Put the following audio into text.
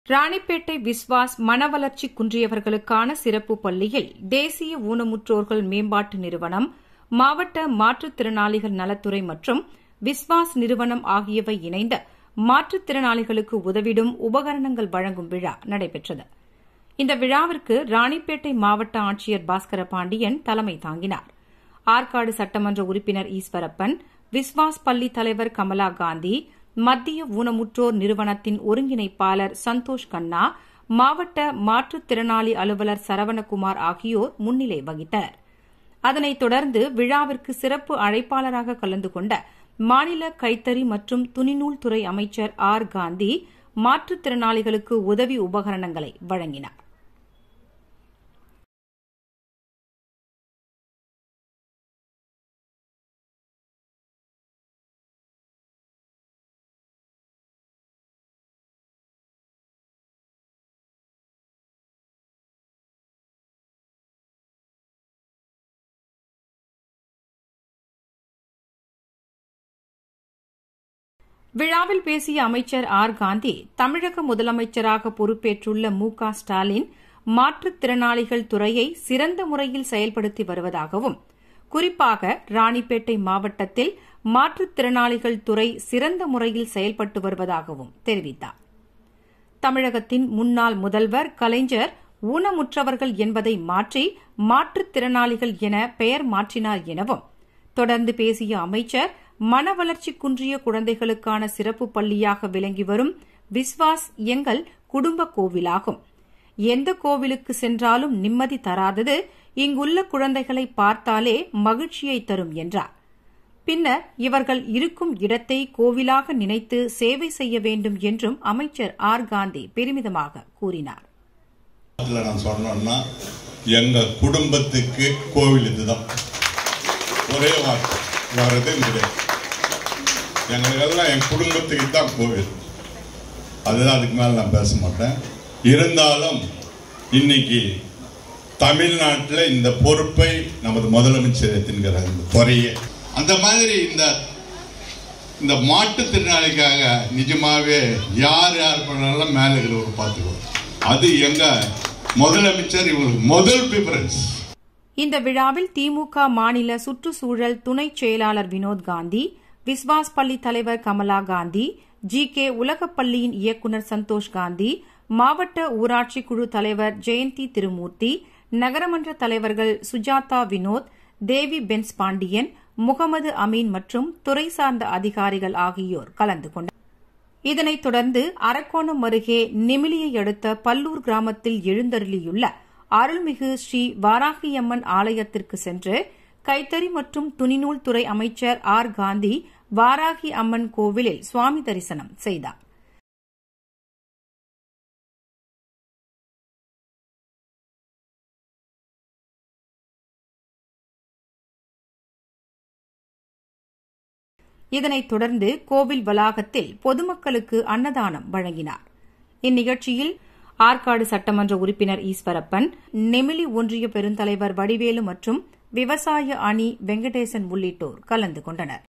ராணிப்பேட்டை விஸ்வாஸ் மனவளர்ச்சி குன்றியவர்களுக்கான சிறப்பு பள்ளியில் தேசிய ஊனமுற்றோர்கள் மேம்பாட்டு நிறுவனம் மாவட்ட மாற்றுத்திறனாளிகள் நலத்துறை மற்றும் விஸ்வாஸ் நிறுவனம் ஆகியவை இணைந்து மாற்றுத்திறனாளிகளுக்கு உதவிடும் உபகரணங்கள் வழங்கும் விழா நடைபெற்றது இந்த விழாவிற்கு ராணிப்பேட்டை மாவட்ட ஆட்சியர் பாஸ்கர பாண்டியன் தலைமை தாங்கினார் ஆற்காடு சட்டமன்ற உறுப்பினர் ஈஸ்வரப்பன் விஸ்வாஸ் பள்ளி தலைவர் கமலா காந்தி மத்திய ஊனமுற்றோர் நிறுவனத்தின் ஒருங்கிணைப்பாளர் சந்தோஷ் கண்ணா மாவட்ட மாற்றுத்திறனாளி அலுவலர் சரவணகுமார் ஆகியோர் முன்னிலை வகித்தனர் அதனைத் தொடர்ந்து விழாவிற்கு சிறப்பு அழைப்பாளராக கலந்து கொண்ட மாநில கைத்தறி மற்றும் துணிநூல் துறை அமைச்சர் ஆர் காந்தி மாற்றுத்திறனாளிகளுக்கு உதவி உபகரணங்களை வழங்கினார் விழாவில் பேசிய அமைச்சர் ஆர் காந்தி தமிழக முதலமைச்சராக பொறுப்பேற்றுள்ள மு க ஸ்டாலின் மாற்றுத்திறனாளிகள் துறையை சிறந்த முறையில் செயல்படுத்தி வருவதாகவும் குறிப்பாக ராணிப்பேட்டை மாவட்டத்தில் மாற்றுத்திறனாளிகள் துறை சிறந்த முறையில் செயல்பட்டு வருவதாகவும் தெரிவித்தார் தமிழகத்தின் முன்னாள் முதல்வர் கலைஞர் ஊனமுற்றவர்கள் என்பதை மாற்றி மாற்றுத்திறனாளிகள் என பெயர் மாற்றினார் எனவும் தொடர்ந்து பேசிய அமைச்சர் மன வளர்ச்சி குன்றிய குழந்தைகளுக்கான சிறப்பு பள்ளியாக விளங்கி வரும் விஸ்வாஸ் எங்கள் குடும்ப கோவிலாகும் எந்த கோவிலுக்கு சென்றாலும் நிம்மதி தராதது இங்குள்ள குழந்தைகளை பார்த்தாலே மகிழ்ச்சியை தரும் என்றார் பின்னர் இவர்கள் இருக்கும் இடத்தை கோவிலாக நினைத்து சேவை செய்ய வேண்டும் என்றும் அமைச்சர் ஆர் காந்தி பெருமிதமாக கூறினார் நான் சொன்னோம்னா எங்க குடும்பத்துக்கு கோவில் இதுதான் ஒரே வார்த்தை வேறது கிடையாது எங்களுக்கெல்லாம் என் குடும்பத்துக்கு தான் கோவில் அதுதான் அதுக்கு மேல நான் பேச மாட்டேன் இருந்தாலும் இன்னைக்கு தமிழ்நாட்டில் இந்த பொறுப்பை நமது முதலமைச்சர் எத்தின்கிறார் இந்த துறையை அந்த மாதிரி இந்த இந்த மாற்றுத்திறனாளிக்காக நிஜமாவே யார் யார் பண்ணாலும் மேலே இருக்கிறவங்க பார்த்துக்குவோம் அது எங்க முதலமைச்சர் இவங்களுக்கு முதல் ப்ரிஃபரன்ஸ் இந்த விழாவில் திமுக மாநில சுற்றுச்சூழல் துணைச் செயலாளர் வினோத் காந்தி விஸ்வாஸ் பள்ளி தலைவர் கமலா காந்தி ஜி கே உலகப்பள்ளியின் இயக்குநர் சந்தோஷ் காந்தி மாவட்ட ஊராட்சி குழு தலைவர் ஜெயந்தி திருமூர்த்தி நகரமன்ற தலைவர்கள் சுஜாதா வினோத் தேவி பென்ஸ் பாண்டியன் முகமது அமீன் மற்றும் துறை சார்ந்த அதிகாரிகள் ஆகியோர் கலந்து கொண்டனர் இதனைத் தொடர்ந்து அரக்கோணம் அருகே நெமிலியை அடுத்த பல்லூர் கிராமத்தில் எழுந்தருளியுள்ள அருள்மிகு ஸ்ரீ வாராகியம்மன் ஆலயத்திற்கு சென்று கைத்தறி மற்றும் துணிநூல் துறை அமைச்சர் ஆர் காந்தி வாராகி அம்மன் கோவிலில் சுவாமி தரிசனம் செய்தார் இதனைத் தொடர்ந்து கோவில் வளாகத்தில் பொதுமக்களுக்கு அன்னதானம் வழங்கினார் இந்நிகழ்ச்சியில் ஆற்காடு சட்டமன்ற உறுப்பினர் ஈஸ்வரப்பன் நெமிலி ஒன்றிய பெருந்தலைவர் வடிவேலு மற்றும் விவசாய அணி வெங்கடேசன் உள்ளிட்டோர் கலந்து கொண்டனர்